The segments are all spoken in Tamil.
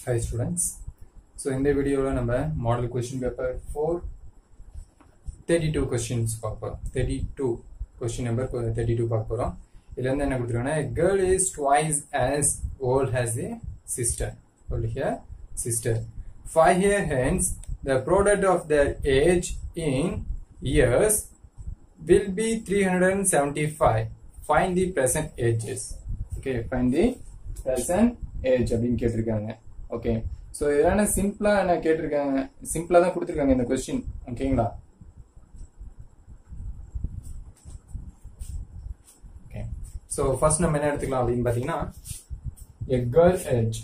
ஹை ஸ்டூடெண்ட்ஸ் ஸோ இந்த வீடியோவில் நம்ம model question paper four thirty two questions பார்க்க போகிறோம் thirty two question number thirty two பார்க்க போகிறோம் இதுல இருந்து என்ன கொடுத்துருக்காங்கன்னா girl is twice as old has a sister old here sister five year hence the product of their age in years will be 375 find the present ages okay find the present age அப்படின்னு கேட்டிருக்காங்க ஓகே ஸோ இதெல்லாம் சிம்பிளா என்ன கேட்டிருக்காங்க சிம்பிளா தான் கொடுத்துருக்காங்க இந்த கொஸ்டின் ஓகேங்களா ஓகே ஸோ ஃபர்ஸ்ட் நம்ம என்ன எடுத்துக்கலாம் அப்படின்னு பார்த்தீங்கன்னா a girl age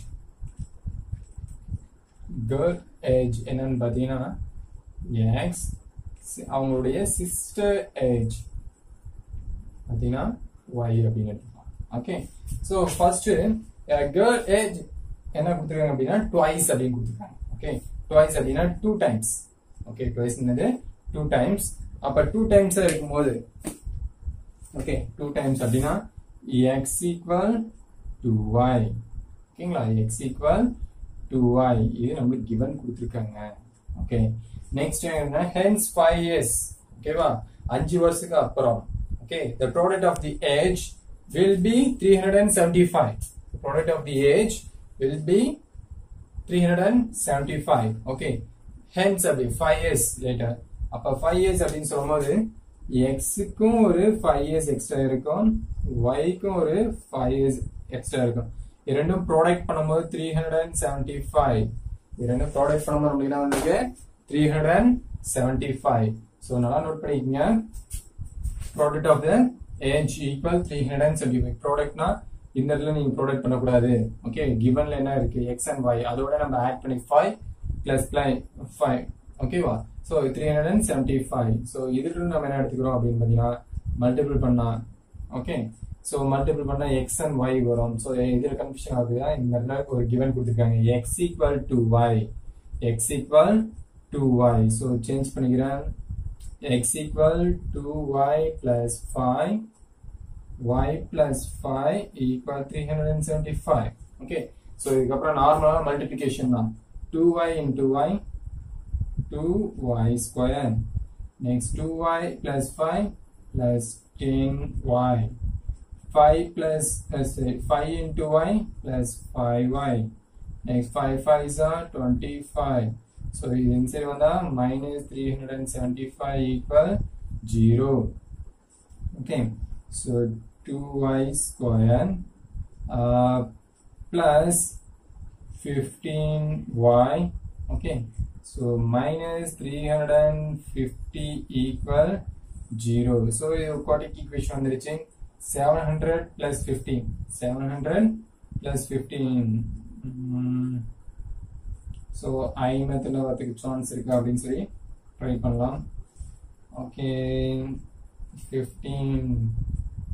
girl age என்னன்னு பார்த்தீங்கன்னா எக்ஸ் அவங்களுடைய சிஸ்டர் ஏஜ் பார்த்தீங்கன்னா ஒய் அப்படின்னு எடுத்துக்கலாம் okay so first girl age என்ன கொடுத்துருக்காங்க அப்படின்னா ட்வைஸ் அப்படின்னு கொடுத்துருக்காங்க ஓகே ட்வைஸ் அப்படின்னா டூ டைம்ஸ் ஓகே ட்வைஸ் என்னது டூ டைம்ஸ் அப்ப டூ டைம்ஸ் இருக்கும்போது ஓகே டூ டைம்ஸ் அப்படின்னா எக்ஸ் ஈக்குவல் டு ஒய் ஓகேங்களா எக்ஸ் ஈக்குவல் டு ஒய் இது நம்மளுக்கு கிவன் கொடுத்துருக்காங்க ஓகே நெக்ஸ்ட் என்ன ஹென்ஸ் ஃபைவ் இயர்ஸ் ஓகேவா அஞ்சு வருஷத்துக்கு அப்புறம் okay the product of the age will be three hundred and seventy five product of the age will be three hundred and seventy five okay hence அப்படி ஃபைவ் இயர்ஸ் லேட்டர் அப்ப ஃபைவ் இயர்ஸ் அப்படின்னு சொல்லும்போது எக்ஸுக்கும் ஒரு ஃபைவ் இயர்ஸ் எக்ஸ்ட்ரா இருக்கும் ஒய்க்கும் ஒரு ஃபைவ் இயர்ஸ் எக்ஸ்ட்ரா இருக்கும் இரண்டும் ப்ராடக்ட் பண்ணும்போது three hundred and seventy five இரண்டும் ப்ராடக்ட் பண்ணும்போது அப்படின்னா வந்து three hundred and seventy five so நல்லா நோட் பண்ணிக்கங்க product of the age equal three hundred and seventy five ப்ராடக்ட்னா இந்த இடத்துல நீங்க ப்ராடக்ட் பண்ணக்கூடாது ஓகே கிவன்ல என்ன இருக்கு எக்ஸ் அண்ட் ஒய் அதோட நம்ம ஆட் பண்ணி ஃபைவ் பிளஸ் ஃபைவ் ஓகேவா so three hundred and seventy five so இதுல நம்ம என்ன எடுத்துக்கிறோம் அப்படின்னு பார்த்தீங்கன்னா மல்டிபிள் பண்ணா ஓகே ஸோ மல்டிபிள் பண்ணா எக்ஸ் அண்ட் ஒய் வரும் ஸோ இதில் கன்ஃபியூஷன் ஆகுதுன்னா இந்த இடத்துல ஒரு கிவன் கொடுத்துருக்காங்க x equal to y x equal to y so change பண்ணிக்கிறேன் x equal to y plus five y plus 5 equal 375 okay so இதுக்கப்புறம் நார்மலா மல்டிப்ளிகேஷன் தான் 2y into y 2y square next 2y plus 5 plus 10y 5 plus let's say 5 into y plus 5y next 5 5 are 25 so இது இன்சைடு வந்தா minus 375 equal 0 okay so 2y square uh, plus 15y okay so minus 350 equal 0 so quadratic equation வந்துருச்சு 700 plus 15 700 plus 15 mm, so i மெத்தட்ல வரதுக்கு சான்ஸ் இருக்கா அப்படின்னு சொல்லி ட்ரை பண்ணலாம் ஓகே 15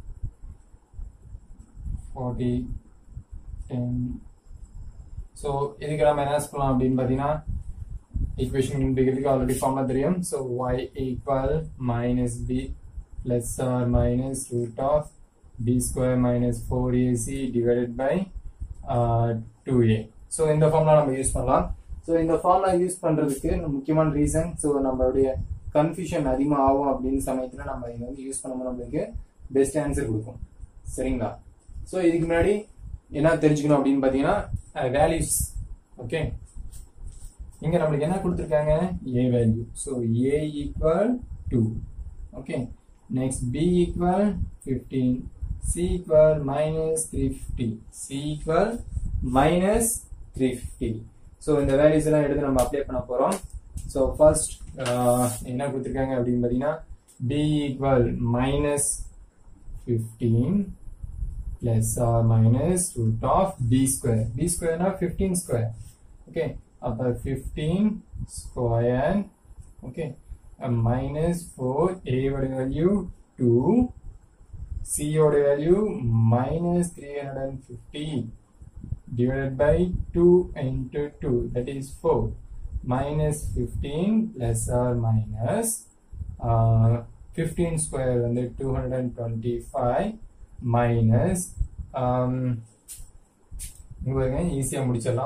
40 10 ஸோ இதுக்கு நம்ம என்ன சொல்லலாம் அப்படின்னு பார்த்தீங்கன்னா ஈக்குவேஷன் கண்டுபிடிக்கிறதுக்கு ஆல்ரெடி ஃபார்ம்ல தெரியும் so y equal minus b plus or minus root of b square minus four a c divided by two a so இந்த ஃபார்ம்லாம் நம்ம யூஸ் பண்ணலாம் ஸோ இந்த ஃபார்ம்ல யூஸ் பண்ணுறதுக்கு முக்கியமான ரீசன் ஸோ நம்மளுடைய கன்ஃபியூஷன் அதிகமாக ஆகும் அப்படின்னு சமயத்தில் நம்ம இதை வந்து யூஸ் பண்ணும்போது நம்மளுக்கு பெஸ்ட் ஆன்சர் கொடுக்கும் சரிங்களா ஸோ இதுக்கு முன்னாடி என்ன தெரிஞ்சுக்கணும் அப்படின்னு பார்த்தீங்கன்னா வேல்யூஸ் ஓகே இங்க நம்மளுக்கு என்ன கொடுத்துருக்காங்க a value so a equal two okay next b equal fifteen c equal minus three fifty c equal minus three fifty so இந்த வேல்யூஸ் எல்லாம் எடுத்து நம்ம அப்ளை பண்ண போறோம் ஸோ ஃபர்ஸ்ட் என்ன கொடுத்துருக்காங்க அப்படின்னு பார்த்தீங்கன்னா b equal minus fifteen plus or minus root of b square. b square na 15 square. Okay. Upper 15 square. Okay. A minus 4. A value 2. C value minus 350 divided by 2 into 2. That is 4. Minus 15 plus or minus uh, 15 square and 225 minus இங்க பாருங்க ஈஸியா முடிச்சிடலாம்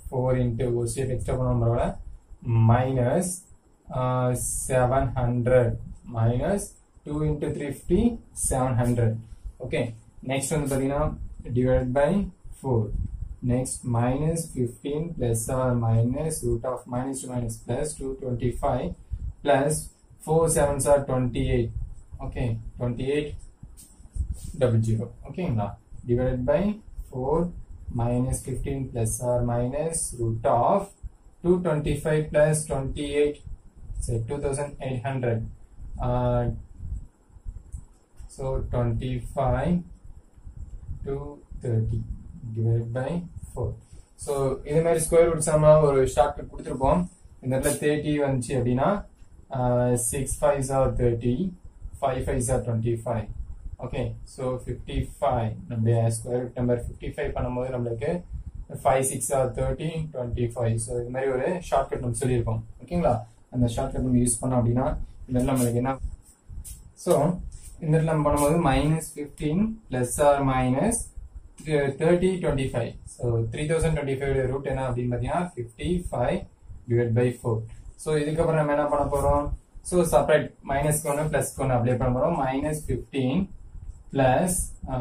ஃபோர் இன்ட்டு ஒரு ஸ்டெப் எக்ஸ்ட்ரா பண்ண பரவாயில்ல minus seven hundred minus two into three fifty seven hundred okay next வந்து பார்த்தீங்கன்னா divide by four next minus fifteen plus or minus root of minus two minus plus two twenty five plus four sevens or twenty eight okay twenty eight double zero ஓகேங்களா divide by four minus fifteen plus or minus root of two twenty five plus twenty eight say 2800 uh, so 25 to 30 divided by 4 so இதே மாதிரி ஸ்கொயர் ரூட் சம ஒரு ஷார்ட்கட் கொடுத்துருப்போம் இந்த இடத்துல தேர்ட்டி வந்துச்சு அப்படின்னா six five or thirty five five or twenty five okay so fifty five நம்மளுடைய square root number fifty five பண்ணும்போது நம்மளுக்கு five six or thirty twenty five so இது மாதிரி ஒரு ஷார்ட்கட் நம்ம சொல்லியிருக்கோம் ஓகேங்களா அந்த ஷார்ட்கட் நம்ம யூஸ் பண்ணோம் அப்படின்னா இந்த இடத்துல நம்மளுக்கு என்ன ஸோ இந்த இடத்துல நம்ம பண்ணும்போது minus fifteen plus or minus thirty twenty five so three thousand twenty five root என்ன அப்படின்னு பார்த்தீங்கன்னா fifty five divide by four so இதுக்கப்புறம் நம்ம என்ன பண்ண போகிறோம் ஸோ செப்பரேட் மைனஸ்க்கு ஒன்று ப்ளஸ்க்கு ஒன்று அப்ளை பண்ண போகிறோம் minus fifteen plus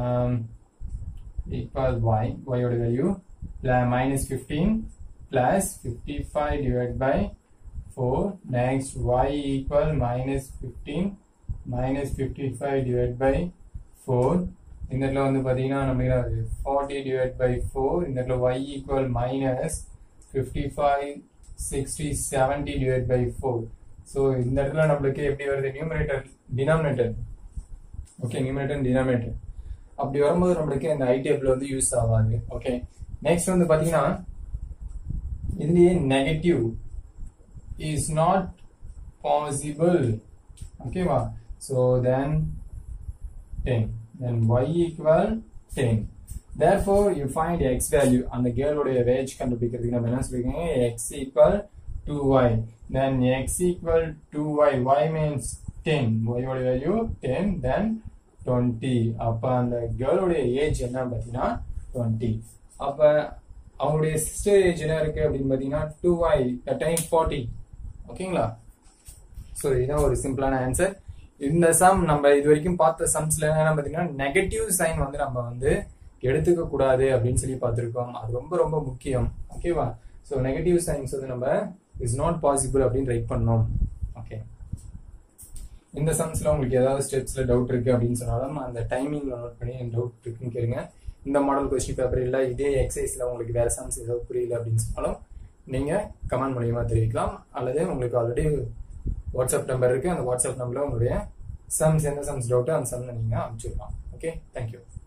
equal y y ஓட value minus 15 plus 55 divided by 4 next y equal minus 15 minus 55 divided by 4 இந்த இடத்துல வந்து பாத்தீங்கன்னா நமக்கு ஃபார்ட்டி டிவைட் பை ஃபோர் இந்த இடத்துல y equal minus fifty five sixty seventy divide by four so இந்த இடத்துல நம்மளுக்கு எப்படி வருது numerator denominator okay numerator denominator அப்படி வரும்போது நம்மளுக்கு இந்த ஐ டேபிள் வந்து யூஸ் ஆகாது ஓகே நெக்ஸ்ட் வந்து பாத்தீங்கன்னா இதுலயே நெகட்டிவ் இஸ் நாட் பாசிபிள் ஓகேவா so then ten then y equal ten therefore you find x value அந்த கேர்ளுடைய ரேஞ்ச் கண்டுபிடிக்கிறதுக்கு நம்ம என்ன சொல்லிருக்கோங்க x equal 2y then x equal 2y y means 10 y ஓட வேல்யூ 10 then 20 அப்ப அந்த கேர்ளுடைய ஏஜ் என்ன பார்த்தீங்கன்னா 20 அப்ப அவங்களுடைய சிஸ்டர் ஏஜ் என்ன இருக்கு அப்படின்னு பார்த்தீங்கன்னா 2y the time 40 ஓகேங்களா ஸோ இதுதான் ஒரு சிம்பிளான ஆன்சர் இந்த சம் நம்ம இது வரைக்கும் பார்த்த சம்ஸ்ல என்ன பார்த்தீங்கன்னா நெகட்டிவ் சைன் வந்து நம்ம வந்து எடுத்துக்க கூடாது அப்படின்னு சொல்லி பார்த்துருக்கோம் அது ரொம்ப ரொம்ப முக்கியம் ஓகேவா ஸோ நெகட்டிவ் சைன்ஸ் வந்து நம்ம இஸ் நாட் பாசிபிள் அப்படின்னு ரைட் பண்ணோம் ஓகே இந்த சம்ஸ்ல உங்களுக்கு ஏதாவது ஸ்டெப்ஸ்ல டவுட் இருக்கு அப்படின்னு சொன்னாலும் அந்த டைமிங்ல நோட் பண்ணி டவுட் இருக்குன்னு கேளுங்க இந்த மாடல் கொஸ்டின் பேப்பர் இல்லை இதே எக்ஸசைஸ்ல உங்களுக்கு வேற சம்ஸ் ஏதாவது புரியல அப்படின்னு சொன்னாலும் நீங்க கமெண்ட் மூலியமா தெரிவிக்கலாம் அல்லது உங்களுக்கு ஆல்ரெடி வாட்ஸ்அப் நம்பர் இருக்கு அந்த வாட்ஸ்அப் நம்பர்ல உங்களுடைய சம்ஸ் எந்த சம்ஸ் டவுட்டோ அந்த சம்ல நீங்க அனுப்பிச்சிடலாம் ஓகே தேங்க்யூ